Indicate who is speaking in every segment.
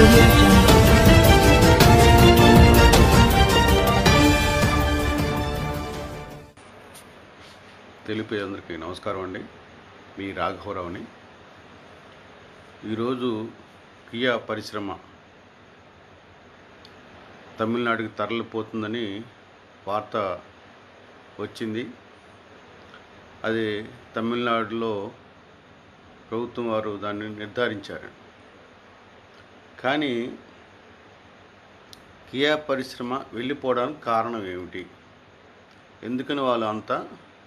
Speaker 1: audio jungle.
Speaker 2: తెలిపే అందరికీ నమస్కారం అండి మీ రాఘవరావుని ఈరోజు కియా పరిశ్రమ తమిళనాడుకి తరలిపోతుందని వార్త వచ్చింది అది తమిళనాడులో ప్రభుత్వం వారు దాన్ని నిర్ధారించారు కానీ కియా పరిశ్రమ వెళ్ళిపోవడానికి కారణం ఏమిటి ఎందుకని వాళ్ళు అంతా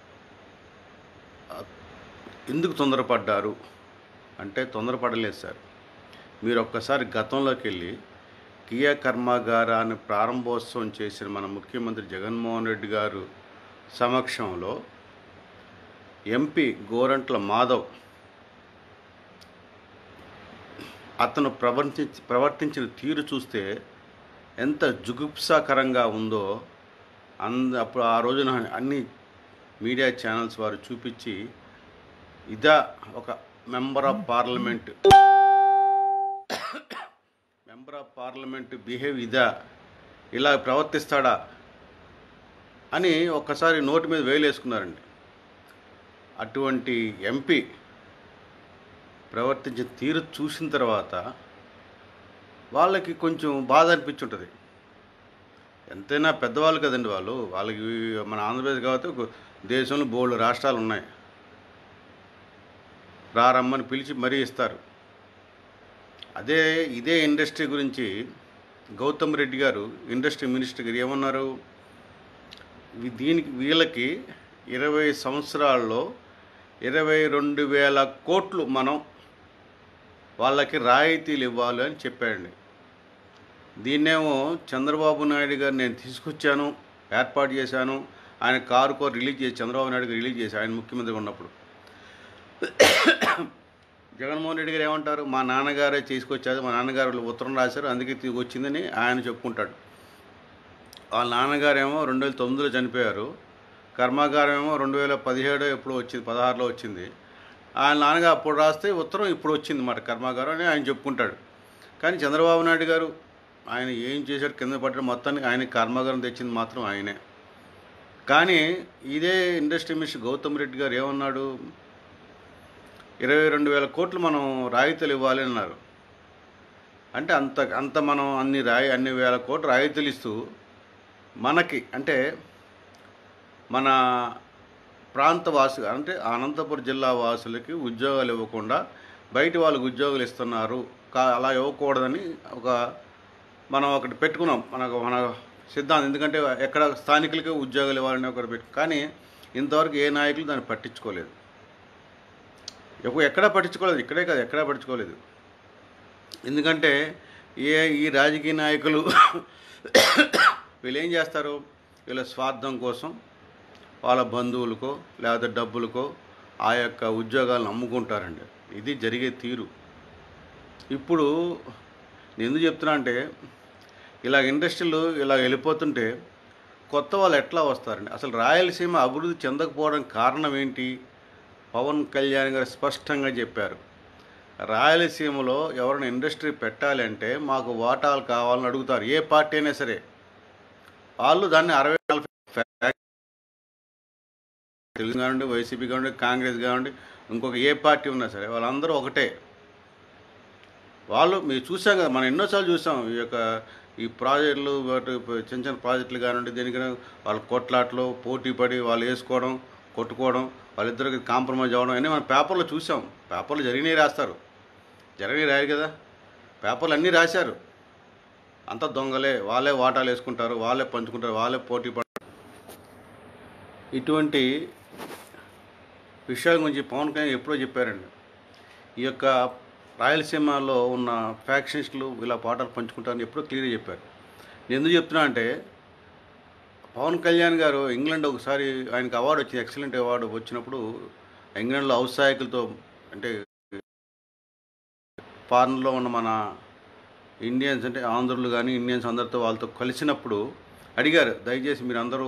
Speaker 2: ఎందుకు తొందరపడ్డారు అంటే తొందరపడలేదు సార్ మీరు ఒక్కసారి గతంలోకి వెళ్ళి కియా కర్మాగారాన్ని ప్రారంభోత్సవం చేసిన మన ముఖ్యమంత్రి జగన్మోహన్ రెడ్డి గారు సమక్షంలో ఎంపీ గోరంట్ల మాధవ్ అతను ప్రవర్తించి ప్రవర్తించిన తీరు చూస్తే ఎంత జుగుప్సాకరంగా ఉందో అంద అప్పుడు ఆ రోజున అన్ని మీడియా ఛానల్స్ వారు చూపించి ఇదా ఒక member of parliament member of parliament behave ఇదా ఇలా ప్రవర్తిస్తాడా అని ఒక్కసారి నోటి మీద వేలేసుకున్నారండి అటువంటి ఎంపీ ప్రవర్తించిన తీరు చూసిన తర్వాత వాళ్ళకి కొంచెం బాధ అనిపించుంటుంది ఎంతైనా పెద్దవాళ్ళు కదండి వాళ్ళు వాళ్ళకి మన ఆంధ్రప్రదేశ్ కాబట్టి ఒక దేశంలో బోల్డ్ రాష్ట్రాలు ఉన్నాయి రారమ్మని పిలిచి మరీ ఇస్తారు అదే ఇదే ఇండస్ట్రీ గురించి గౌతమ్ రెడ్డి గారు ఇండస్ట్రీ మినిస్టర్ గారు ఏమన్నారు వీ- దీనికి వీళ్ళకి ఇరవై సంవత్సరాల్లో ఇరవై రెండు వేల కోట్లు మనం వాళ్ళకి రాయితీలు ఇవ్వాలి అని చెప్పాడండి దీన్నేమో చంద్రబాబు నాయుడు గారు నేను తీసుకొచ్చాను ఏర్పాటు చేశాను ఆయన కారు కోర్ రిలీజ్ చేసి చంద్రబాబు నాయుడు గారు రిలీజ్ చేసి ఆయన ముఖ్యమంత్రిగా ఉన్నప్పుడు జగన్మోహన్ రెడ్డి గారు ఏమంటారు మా నాన్నగారే తీసుకొచ్చారు మా నాన్నగారు ఉత్తరం రాశారు అందుకే తీ- వచ్చిందని ఆయన చెప్పుకుంటాడు వాళ్ళ నాన్నగారేమో రెండు వేల తొమ్మిదిలో చనిపోయారు కర్మాగారం ఏమో రెండు వేల పదిహేడు ఎప్పుడు వచ్చింది పదహారులో వచ్చింది ఆయన నాన్నగారు అప్పుడు రాస్తే ఉత్తరం ఇప్పుడు వచ్చింది మాట కర్మాగారం అని ఆయన చెప్పుకుంటాడు కానీ చంద్రబాబు నాయుడు గారు ఆయన ఏం చేశాడు కింద పడ్డ మొత్తానికి ఆయన కర్మాగారం తెచ్చింది మాత్రం ఆయనే కానీ ఇదే ఇండస్ట్రీ మినిస్టర్ గౌతమ్ రెడ్డి గారు ఏమన్నాడు ఇరవై రెండు వేల కోట్లు మనం రాయితీలు ఇవ్వాలి అన్నారు అంటే అంత అంత మనం అన్ని రాయి అన్ని వేల కోట్లు రాయితీలు ఇస్తూ మనకి అంటే మన ప్రాంత వాసు అంటే అనంతపురం జిల్లా వాసులకి ఉద్యోగాలు ఇవ్వకుండా బయట వాళ్ళకి ఉద్యోగాలు ఇస్తున్నారు కా అలా ఇవ్వకూడదని ఒక మనం ఒకటి పెట్టుకున్నాం మనకు మన సిద్ధాంతం ఎందుకంటే ఎక్కడ స్థానికులకే ఉద్యోగాలు ఇవ్వాలని ఒకటి పెట్టు కానీ ఇంతవరకు ఏ నాయకులు దాన్ని పట్టించుకోలేదు ఎప్పుడు ఎక్కడా పట్టించుకోలేదు ఇక్కడే కాదు ఎక్కడా పట్టించుకోలేదు ఎందుకంటే ఏ ఈ రాజకీయ నాయకులు వీళ్ళు ఏం చేస్తారు వీళ్ళ స్వార్థం కోసం వాళ్ళ బంధువులకో లేకపోతే డబ్బులకో ఆ యొక్క ఉద్యోగాలను అమ్ముకుంటారండి ఇది జరిగే తీరు ఇప్పుడు నేను ఎందుకు చెప్తున్నా అంటే ఇలా ఇండస్ట్రీలు ఇలా వెళ్ళిపోతుంటే కొత్త వాళ్ళు ఎట్లా వస్తారండి అసలు రాయలసీమ అభివృద్ధి చెందకపోవడానికి కారణం ఏంటి పవన్ కళ్యాణ్ గారు స్పష్టంగా చెప్పారు రాయలసీమలో ఎవరైనా ఇండస్ట్రీ పెట్టాలి అంటే మాకు వాటాలు కావాలని అడుగుతారు ఏ పార్టీ అయినా సరే వాళ్ళు దాన్ని అరవై నలభై ఫ్యాక్టరీ తెలుగు కానివ్వండి వైసీపీ కానివ్వండి కాంగ్రెస్ కానివ్వండి ఇంకొక ఏ పార్టీ ఉన్నా సరే వాళ్ళందరూ ఒకటే వాళ్ళు మీరు చూసాం కదా మనం ఎన్నోసార్లు చూసాం ఈ యొక్క ఈ ప్రాజెక్టులు వాటి చిన్న చిన్న ప్రాజెక్టులు కానివ్వండి దేనికైనా వాళ్ళ కొట్లాట్లు పోటీ పడి వాళ్ళు వేసుకోవడం కొట్టుకోవడం వాళ్ళిద్దరికి కాంప్రమైజ్ అవ్వడం అన్నీ మనం పేపర్లో చూసాం పేపర్లు జరిగినాయి రాస్తారు జరిగినాయి రాయరు కదా పేపర్లు అన్నీ రాశారు అంతా దొంగలే వాళ్ళే వాటాలు వేసుకుంటారు వాళ్ళే పంచుకుంటారు వాళ్ళే పోటీ పడ ఇటువంటి విషయాల గురించి పవన్ కళ్యాణ్ ఎప్పుడో చెప్పారండి ఈ యొక్క రాయలసీమలో ఉన్న ఫ్యాక్షనిస్టులు ఇలా పాటలు పంచుకుంటారని ఎప్పుడో క్లియర్గా చెప్పారు నేను ఎందుకు చెప్తున్నా అంటే పవన్ కళ్యాణ్ గారు ఇంగ్లాండ్ ఒకసారి ఆయనకు అవార్డు వచ్చింది ఎక్సలెంట్ అవార్డు వచ్చినప్పుడు ఇంగ్లాండ్లో ఔత్సాహికులతో అంటే ఫారెన్లో ఉన్న మన ఇండియన్స్ అంటే ఆంధ్రులు కానీ ఇండియన్స్ అందరితో వాళ్ళతో కలిసినప్పుడు అడిగారు దయచేసి మీరు అందరూ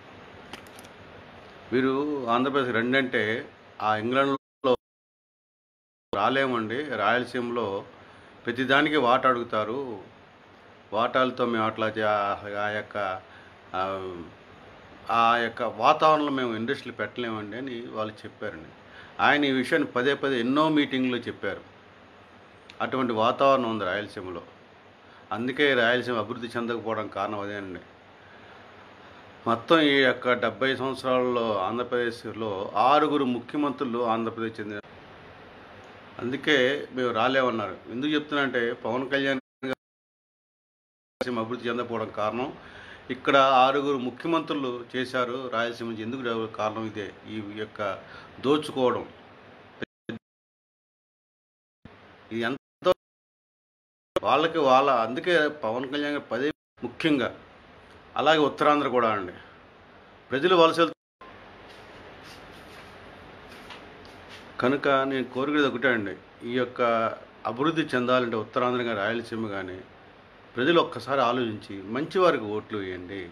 Speaker 2: మీరు ఆంధ్రప్రదేశ్ రెండంటే ఆ ఇంగ్లాండ్లో రాలేమండి రాయలసీమలో ప్రతిదానికి వాట అడుగుతారు వాటాలతో మేము అట్లా చే- ఆ యొక్క ఆ, ఆ యొక్క వాతావరణంలో మేము ఇండస్ట్రీలు పెట్టలేమండి అని వాళ్ళు చెప్పారండి ఆయన ఈ విషయాన్ని పదే పదే ఎన్నో మీటింగ్లో చెప్పారు అటువంటి వాతావరణం ఉంది రాయలసీమలో అందుకే రాయలసీమ అభివృద్ధి చెందకపోవడం కారణం అదేనండి మొత్తం ఈ యొక్క డెబ్బై సంవత్సరాల్లో ఆంధ్రప్రదేశ్లో ఆరుగురు ముఖ్యమంత్రులు ఆంధ్రప్రదేశ్ చెందిన అందుకే మేము రాలేమన్నారు ఎందుకు చెప్తున్నా పవన్ కళ్యాణ్ గారు రాయలసీమ అభివృద్ధి చెందకపోవడం కారణం ఇక్కడ ఆరుగురు ముఖ్యమంత్రులు చేశారు రాయలసీమ నుంచి ఎందుకు రావడానికి కారణం ఇదే ఈ యొక్క దోచుకోవడం ఇది ఎంతో వాళ్ళకి వాళ్ళ అందుకే పవన్ కళ్యాణ్ గారు పదే ముఖ్యంగా అలాగే ఉత్తరాంధ్ర కూడా అండి ప్రజలు వలస వెళ్తూ- కనుక నేను కోరికది ఒకటే అండి ఈ యొక్క అభివృద్ధి చెందాలంటే ఉత్తరాంధ్ర కానీ రాయలసీమ కానీ ప్రజలు ఒక్కసారి ఆలోచించి మంచివారికి ఓట్లు వేయండి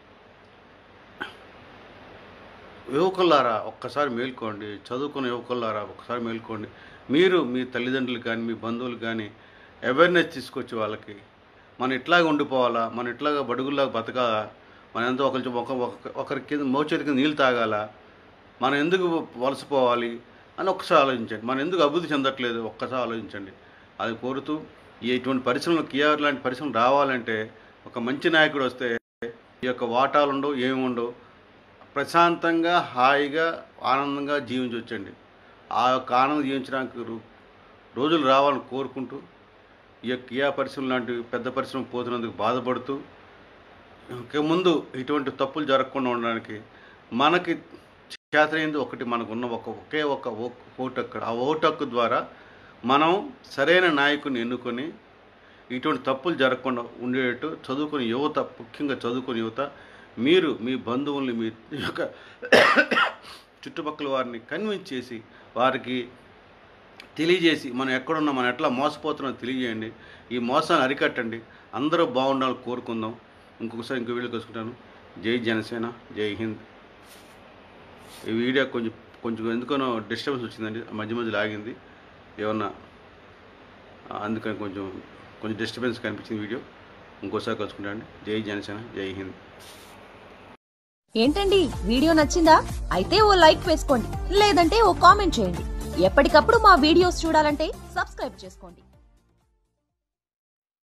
Speaker 2: యువకులారా ఒక్కసారి మేల్కోండి చదువుకున్న యువకులారా ఒక్కసారి మేల్కోండి మీరు మీ తల్లిదండ్రులు కానీ మీ బంధువులు కానీ అవేర్నెస్ తీసుకొచ్చి వాళ్ళకి మనం ఇట్లాగే ఉండిపోవాలా మనం ఇట్లాగా బడుగుల్లాగా బతకాలా మనం ఎంతో ఒకరి ఒక ఒక- ఒకరి కింద మోచేతి కింద నీళ్ళు తాగాల మనం ఎందుకు వలసపోవాలి అని ఒక్కసారి ఆలోచించండి మనం ఎందుకు అభివృద్ధి చెందట్లేదు ఒక్కసారి ఆలోచించండి అది కోరుతూ ఈ ఇటువంటి పరిశ్రమలు కియార్ లాంటి పరిశ్రమలు రావాలంటే ఒక మంచి నాయకుడు వస్తే ఈ యొక్క వాటాలు ఉండవు ఏమి ఉండవు ప్రశాంతంగా హాయిగా ఆనందంగా జీవించవచ్చండి ఆ యొక్క ఆనందం జీవించడానికి రో- రోజులు రావాలని కోరుకుంటూ ఈ యొక్క కియా పరిశ్రమ లాంటి పెద్ద పరిశ్రమ పోతున్నందుకు బాధపడుతూ ఇక ముందు ఇటువంటి తప్పులు జరగకుండా ఉండడానికి మనకి చేతనైంది ఒకటి మనకున్న ఒక ఒకే ఒక ఓ- ఓటు హక్కు ఆ ఓటు హక్కు ద్వారా మనం సరైన నాయకుని ఎన్నుకొని ఇటువంటి తప్పులు జరగకుండా ఉండేటట్టు చదువుకునే యువత ముఖ్యంగా చదువుకునే యువత మీరు మీ బంధువుల్ని మీ యొక్క చుట్టుపక్కల వారిని కన్విన్స్ చేసి వారికి తెలియజేసి మనం ఎక్కడున్నా మనం ఎట్లా మోసపోతున్నామో తెలియజేయండి ఈ మోసాన్ని అరికట్టండి అందరూ బాగుండాలని కోరుకుందాం ఇంకొకసారి ఇంకో వీడియో కలుసుకుంటాను జై జనసేన జై హింద్ ఈ వీడియో కొంచెం కొంచెం ఎందుకనో డిస్టర్బెన్స్ వచ్చిందండి మధ్య మధ్యలో ఆగింది ఏమన్నా ఆ, అందుకని కొంచెం కొంచెం డిస్టర్బెన్స్ కనిపించింది వీడియో ఇంకోసారి కలుసుకుంటానండి జై జనసేన జై హింద్
Speaker 1: ఏంటండి వీడియో నచ్చిందా అయితే ఓ లైక్ వేసుకోండి లేదంటే ఓ కామెంట్ చేయండి ఎప్పటికప్పుడు మా వీడియోస్ చూడాలంటే సబ్స్క్రైబ్ చేసుకోండి